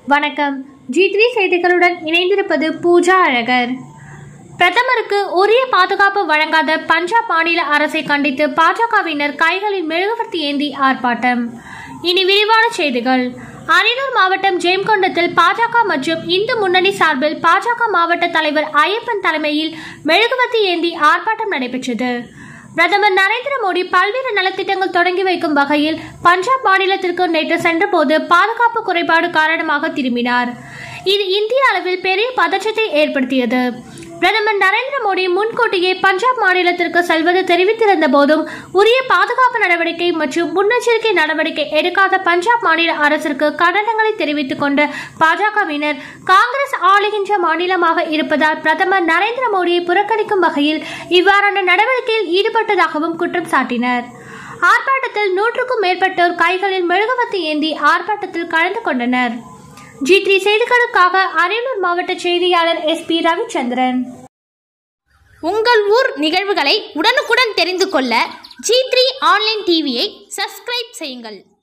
வணக்கம் G three செய்திகளுடன் இணைந்திருப்பது பூஜா அழகர் பிரதமருக்கு உரிய பாதுகாப்பு வழங்காத பஞ்சாப் மாநில அரசை கண்டித்து பாஜகவினர் கைகளில் மெழுகுவர்த்தி ஏந்தி ஆர்ப்பாட்டம் இனி விரிவான செய்திகள் அரியலூர் மாவட்டம் ஜெயம்கொண்டத்தில் பாஜக மற்றும் இந்து முன்னணி சார்பில் பாஜக மாவட்ட தலைவர் ஐயப்பன் தலைமையில் மெழுகுவர்த்தி ஏந்தி ஆர்ப்பாட்டம் நடைபெற்றது பிரதமர் நரேந்திர மோடி பல்வேறு நலத்திட்டங்கள் தொடங்கி வைக்கும் வகையில் பஞ்சாப் மாநிலத்திற்கு நேற்று சென்றபோது பாதுகாப்பு குறைபாடு காரணமாக திரும்பினார் இது இந்திய அளவில் பெரிய பதற்றத்தை ஏற்படுத்தியது பிரதமர் நரேந்திர மோடி முன்கூட்டியே பஞ்சாப் மாநிலத்திற்கு செல்வது தெரிவித்திருந்த போதும் உரிய பாதுகாப்பு நடவடிக்கை மற்றும் முன்னெச்சரிக்கை நடவடிக்கை எடுக்காத பஞ்சாப் மாநில அரசிற்கு கண்டனங்களை தெரிவித்துக் கொண்ட பாஜகவினர் காங்கிரஸ் ஆளுகின்ற மாநிலமாக இருப்பதால் பிரதமர் நரேந்திர மோடியை புறக்கணிக்கும் வகையில் இவ்வாறான நடவடிக்கையில் ஈடுபட்டதாகவும் குற்றம் சாட்டினர் ஆர்ப்பாட்டத்தில் நூற்றுக்கும் மேற்பட்டோர் கைகளில் மெழுகுவர்த்தி ஏந்தி ஆர்ப்பாட்டத்தில் கலந்து கொண்டனர் ஜி த்ரீ செய்திகளுக்காக அரியலூர் மாவட்ட செய்தியாளர் எஸ் பி ரவிச்சந்திரன் உங்கள் ஊர் நிகழ்வுகளை உடனுக்குடன் தெரிந்து கொள்ள ஜி த்ரீ ஆன்லைன் டிவியை சப்ஸ்கிரைப் செய்யுங்கள்